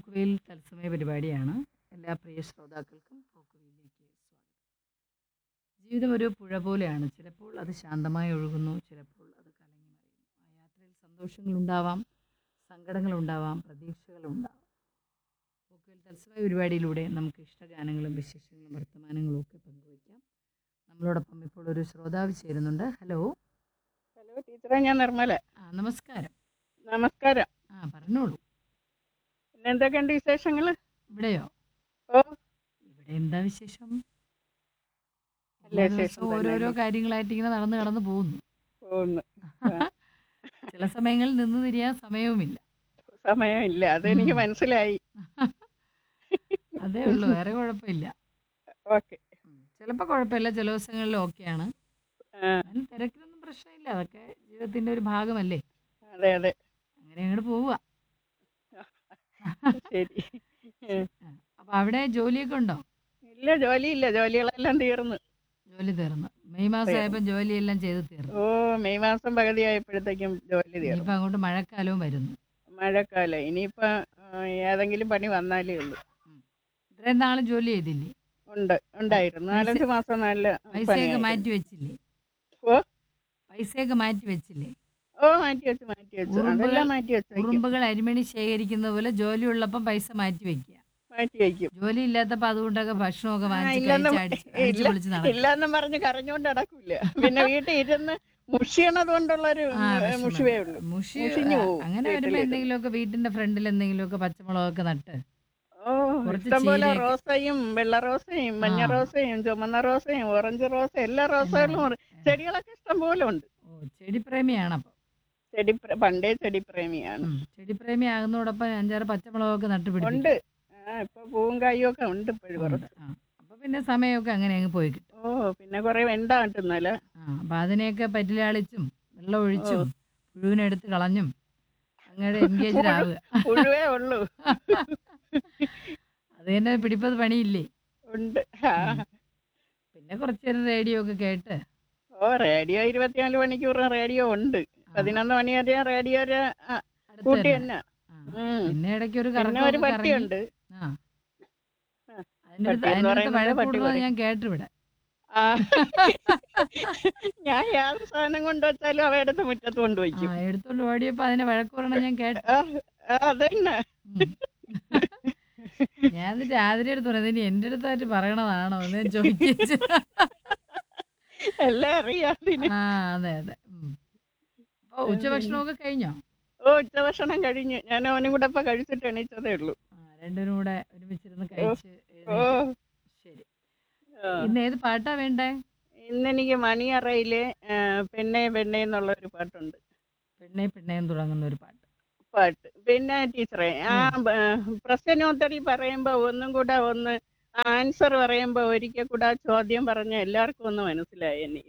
പോക്കുവെയിൽ തത്സമയ പരിപാടിയാണ് എല്ലാ പ്രിയ ശ്രോതാക്കൾക്കും പോക്കുവെയിലേക്ക് സ്വാഗതം ജീവിതം ഒരു പുഴ പോലെയാണ് ചിലപ്പോൾ അത് ശാന്തമായി ഒഴുകുന്നു ചിലപ്പോൾ അത് കലങ്ങി മറിയുന്നു ആ യാത്രയിൽ സന്തോഷങ്ങളുണ്ടാവാം സങ്കടങ്ങളുണ്ടാവാം പ്രതീക്ഷകളുണ്ടാവാം പോക്കുവെയിൽ തത്സമയ പരിപാടിയിലൂടെ നമുക്ക് ഇഷ്ടഗാനങ്ങളും വിശേഷങ്ങളും വർത്തമാനങ്ങളും ഒക്കെ പങ്കുവയ്ക്കാം നമ്മളോടൊപ്പം ഇപ്പോൾ ഒരു ശ്രോതാവ് ചേരുന്നുണ്ട് ഹലോ ഹലോ ടീച്ചറെ ഞാൻ നിർമ്മല ആ നമസ്കാരം നമസ്കാരം ആ പറഞ്ഞോളൂ പിന്നെ എന്തൊക്കെയുണ്ട് വിശേഷങ്ങൾ ഇവിടെയോ ഓ ഇവിടെ എന്താ വിശേഷം നല്ല എല്ലാ വിശേഷം ദിവസവും തന്നെ. ഓരോരോ കാര്യങ്ങളായിട്ട് ഇങ്ങനെ നടന്ന് കടന്ന് പോകുന്നു പോകുന്നു ചില സമയങ്ങളിൽ നിന്ന് തിരിയാൻ സമയവുമില്ല സമയമില്ല അതെനിക്ക് ഉം. മനസ്സിലായി അതേ ഉള്ളൂ വേറെ കുഴപ്പമില്ല ഓക്കെ ചിലപ്പോൾ കുഴപ്പമില്ല ചില ദിവസങ്ങളിൽ ഓക്കെയാണ് എന്നാലും തിരക്കിനൊന്നും പ്രശ്നമില്ല അതൊക്കെ ജീവിതത്തിന്റെ ഒരു ഭാഗമല്ലേ അതെ അതെ അങ്ങനെ അങ്ങോട്ട് പോവുക ശരി ഉം. അപ്പൊ അവിടെ ജോലിയൊക്കെ ഉണ്ടോ ഇല്ല ജോലിയില്ല ജോലികളെല്ലാം തീർന്നു ജോലി തീർന്നു മെയ് മാസം ആയപ്പോൾ ജോലിയെല്ലാം ചെയ്ത് തീർന്നു ഓ മെയ് മാസം പകുതി ആയപ്പോഴത്തേക്കും ജോലി തീർന്നു ഇനിയിപ്പോ അങ്ങോട്ട് മഴക്കാലവും വരുന്നു മഴക്കാലം ഇനിയിപ്പോ ആ, ഏതെങ്കിലും പണി വന്നാലേ ഉള്ളൂ ഇത്രയും നാള് ജോലി ചെയ്തില്ലേ ഉണ്ട് ഉണ്ടായിരുന്നു നാലഞ്ച് മാസം നല്ല പൈസയൊക്കെ പണിയായിരുന്നു. മാറ്റി വെച്ചില്ലേ ഓ പൈസയൊക്കെ മാറ്റി വെച്ചില്ലേ ഓ മാറ്റി വെച്ചു മാറ്റി വെച്ചു ഉറുമ്പുകൾ- അതെല്ലാം മാറ്റി വെച്ചു ഉറുമ്പുകൾ അരിമണി ശേഖരിക്കുന്ന പോലെ ജോലി ഉള്ളപ്പം പൈസ മാറ്റി വെക്കുക മാറ്റി വയ്ക്കും ജോലി ഇല്ലാത്തപ്പോ അതുകൊണ്ടൊക്കെ ഭക്ഷണമൊക്കെ വാങ്ങിച്ച് ഇല്ലെന്ന് കഴിച്ച് അടിച്ച് അടിച്ച് ഇല്ല, പൊളിച്ച് നടക്കും ഇല്ലാന്നും പറഞ്ഞ് കരഞ്ഞോണ്ട് നടക്കൂല പിന്നെ വീട്ടിൽ ഇരുന്ന് മുഷിയണത് കൊണ്ടുള്ളൊരു ആ, വിഷമം. മുഷിവേ ഉള്ളൂ മുഷി മുഷിഞ്ഞു ആ, പോവും അങ്ങനെ വരുമ്പോ വീട്ടിലിരുന്ന്. എന്തെങ്കിലുമൊക്കെ വീട്ടിന്റെ ഫ്രണ്ടിൽ എന്തെങ്കിലുമൊക്കെ പച്ചമുളകൊക്കെ നട്ട് ഓ കുറച്ച് ഇഷ്ടംപോലെ ചീരയൊക്കെ. റോസയും വെള്ള റോസയും മഞ്ഞ ആ. റോസയും ചുമന്ന റോസയും ഓറഞ്ച് റോസ എല്ലാ റോസകളും ഉണ്ട്. ചെടികളൊക്കെ ഇഷ്ടം പോലെ ഉണ്ട് ഓ ചെടി പ്രേമിയാണ് അപ്പൊ ചെടി പ്ര- പണ്ടേ ചെടി പ്രേമിയാണ് ഉം. ചെടി പ്രേമി ആകുന്നതോടൊപ്പം അഞ്ചാറ് പച്ചമുളകൊക്കെ നട്ട് പിടിപ്പിക്കും ഉണ്ട് ആ ഇപ്പൊ പൂവും കായും ഒക്കെ ഉണ്ട് ഇപ്പോഴും ഉണ്ട്. കുറച്ച് ആ. അപ്പൊ പിന്നെ സമയമൊക്കെ അങ്ങനെ അങ്ങ് പോയി കിട്ടും ഓ പിന്നെ കുറെ വെണ്ട കിട്ടുന്നല്ല ആ അപ്പൊ അതിനെയൊക്കെ പറ്റിലാളിച്ചും വെള്ളം ഒഴിച്ചും പുഴുവിനെടുത്ത് കളഞ്ഞും അങ്ങയുടെ എൻഗേജ്ഡ് ആവുക പുഴുവേ ഉള്ളൂ അത് തന്നെ പിടിപ്പത് പണിയില്ലേ ഉണ്ട് ആ. പിന്നെ കുറച്ചു നേരം റേഡിയോ ഒക്കെ കേട്ട് ഓ റേഡിയോ ഇരുപത്തിനാല് മണിക്കൂർ റേഡിയോ ഉണ്ട് ആ, പതിനൊന്ന് മണി വരെ റേഡിയോ അടുത്ത് കൂട്ടി തന്നെ. തന്നെ ആ. ഉം. പിന്നെ ഇടയ്ക്ക് ഒരു പിന്നെ ഒരു കറക്കമൊക്കെ കറങ്ങി പട്ടിയുണ്ട് ആ ആ, അതിന്റെ അടുത്ത് പട്ടി എന്ന് അതിന്റെ അടുത്ത് പറയുന്നത് മഴ പട്ടി കൂടുന്നത് പറയും. ഞാൻ കേട്ടു ഇവിടെ ആ. ഞാൻ യാതൊരു സാധനം കൊണ്ടുവച്ചാലും അവ എടുത്ത് മുറ്റത്ത് ആ കൊണ്ടുവയ്ക്കും എടുത്തോണ്ട് ഓടിയപ്പോ അതിനെ വഴക്കൂറണം ഞാൻ കേട്ടു ആ, ആ, അതന്നെ ഉം. ഞാൻ എന്നിട്ട് ആതിരെ അടുത്ത് പറഞ്ഞു ഇനി എന്റെ അടുത്തായിട്ട് പറയണതാണോ എന്ന് ഞാൻ ചോദിച്ചു എല്ലാം അറിയാതിന് ആ അതെ അതെ ഉം. അപ്പൊ ഉച്ചഭക്ഷണമൊക്കെ കഴിഞ്ഞോ ഓ ഉച്ചഭക്ഷണം കഴിഞ്ഞു ഞാൻ അവനും കൂടെ ഇപ്പൊ കഴിച്ചിട്ട് എണീച്ചതേ ഉള്ളൂ ആ രണ്ടുപേരും കൂടെ ഒരുമിച്ചിരുന്ന് കഴിച്ച് ഓ എഴുന്നേറ്റ്. ശരി ആ. ഇന്ന് ഏത് പാട്ടാ വേണ്ടേ ഇന്നെനിക്ക് മണിയറയിലെ ആ, പെണ്ണേ പെണ്ണേ എന്നുള്ള ഒരു പാട്ടുണ്ട് പെണ്ണെ പെണ്ണേം തുടങ്ങുന്ന ഒരു പാട്ട് പാട്ട് പിന്നെ ടീച്ചറെ ആ പ്രശ്നോത്തരി പറയുമ്പോ ഒന്നും കൂടെ ഒന്ന് ആൻസർ പറയുമ്പോ ഒരിക്കൽ കൂടെ ആ ചോദ്യം പറഞ്ഞ എല്ലാവർക്കും ഒന്ന് മനസ്സിലായി എന്നെ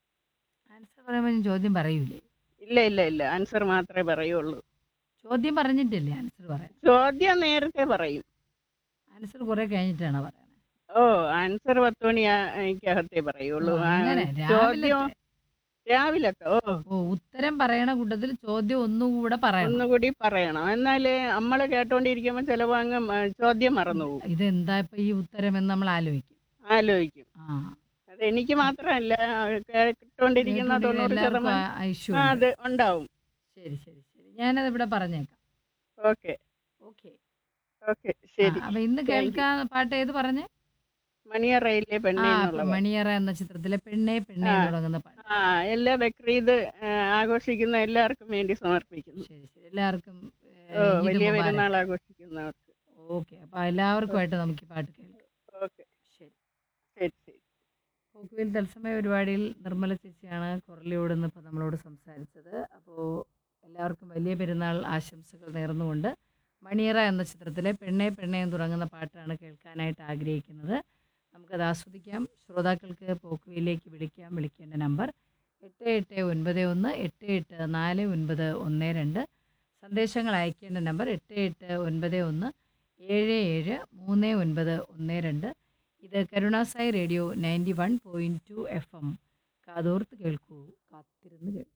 ആൻസർ പറയുമ്പോൾ ഞാൻ ചോദ്യം പറയൂലേ ഇല്ല ഇല്ല ഇല്ല ആൻസർ മാത്രമേ പറയുള്ളൂ ചോദ്യം പറഞ്ഞിട്ടില്ലേ ആൻസർ പറയാൻ ചോദ്യം നേരത്തെ പറയും ആൻസർ കുറെ കഴിഞ്ഞിട്ടാണ് പറയുന്നത് ഓ ആൻസർ പത്ത് മണിക്കകത്തേ പറയുള്ളൂ ഓ, ആ, അങ്ങനെ ചോദ്യം രാവിലെ രാവിലത്തെ ഓ ഓ ഉത്തരം പറയണ കൂട്ടത്തിൽ ചോദ്യം ഒന്നുകൂടെ പറയണം ഒന്നുകൂടി പറയണം എന്നാലേ നമ്മൾ കേട്ടോണ്ടിരിക്കുമ്പോ ചിലപ്പോ അങ്ങ് മ- ചോദ്യം മറന്നു പോകും ഇതെന്താ ഇപ്പൊ ഈ ഉത്തരം എന്ന് നമ്മൾ ആലോചിക്കും ആലോചിക്കും ആ അത് എനിക്ക് മാത്രമല്ല കേട്ടോണ്ടിരിക്കുന്ന കേട്ടുകൊണ്ടിരിക്കുന്ന തൊണ്ണൂറ് എല്ലാവർക്കും ശതമാനം ആ ഇഷ്യൂ ആ, അത് ഉണ്ടാവും ശരി ശരി ശരി ഞാനത് ഇവിടെ പറഞ്ഞേക്കാം ഓക്കെ ഓക്കെ ഓക്കെ ശരി അപ്പൊ ഇന്ന് Thank you. കേൾക്കാൻ പാട്ട് ഏത് പറഞ്ഞേ മണിയറയിലെ ആ പെണ്ണെ അപ്പൊ എന്നുള്ള പാട്ട്. മണിയറ എന്ന ചിത്രത്തിലെ പെണ്ണെ പെണ്ണെ ആ. തുടങ്ങുന്ന പാട്ട് ആ എല്ലാ ബക്രീദ് ആ, ആഘോഷിക്കുന്ന എല്ലാവർക്കും വേണ്ടി സമർപ്പിക്കുന്നു ശരി ശരി എല്ലാവർക്കും ഓ, വലിയ പെരുന്നാൾ ആഘോഷിക്കുന്നവർക്ക് ഓക്കെ അപ്പൊ എല്ലാവർക്കുമായിട്ട് നമുക്ക് ഈ പാട്ട് കേൾക്കാം ഓക്കെ ശരി ശരി ശരി പോക്കുവിൽ തത്സമയ പരിപാടിയിൽ നിർമ്മല ചേച്ചിയാണ് കുറലിയോട് ഇന്ന് ഇപ്പോൾ നമ്മളോട് സംസാരിച്ചത് അപ്പോൾ എല്ലാവർക്കും വലിയ പെരുന്നാൾ ആശംസകൾ നേർന്നുകൊണ്ട് മണിയറ എന്ന ചിത്രത്തിലെ പെണ്ണെ പെണ്ണെ എന്ന് തുടങ്ങുന്ന പാട്ടാണ് കേൾക്കാനായിട്ട് ആഗ്രഹിക്കുന്നത് നമുക്കത് ആസ്വദിക്കാം ശ്രോതാക്കൾക്ക് പോക്കുവയിലേക്ക് വിളിക്കാം വിളിക്കേണ്ട നമ്പർ എട്ട് എട്ട് ഒൻപത് ഒന്ന് എട്ട് എട്ട് നാല് ഒൻപത് ഒന്ന് രണ്ട് സന്ദേശങ്ങൾ അയക്കേണ്ട നമ്പർ എട്ട് എട്ട് ഒൻപത് ഒന്ന് ഏഴ് ഏഴ് മൂന്ന് ഒൻപത് ഒന്ന് രണ്ട് ഇത് കരുണാസായി radio ninety one point two F M കാതോർത്ത് കേൾക്കൂ കാത്തിരുന്ന് കേൾക്കൂ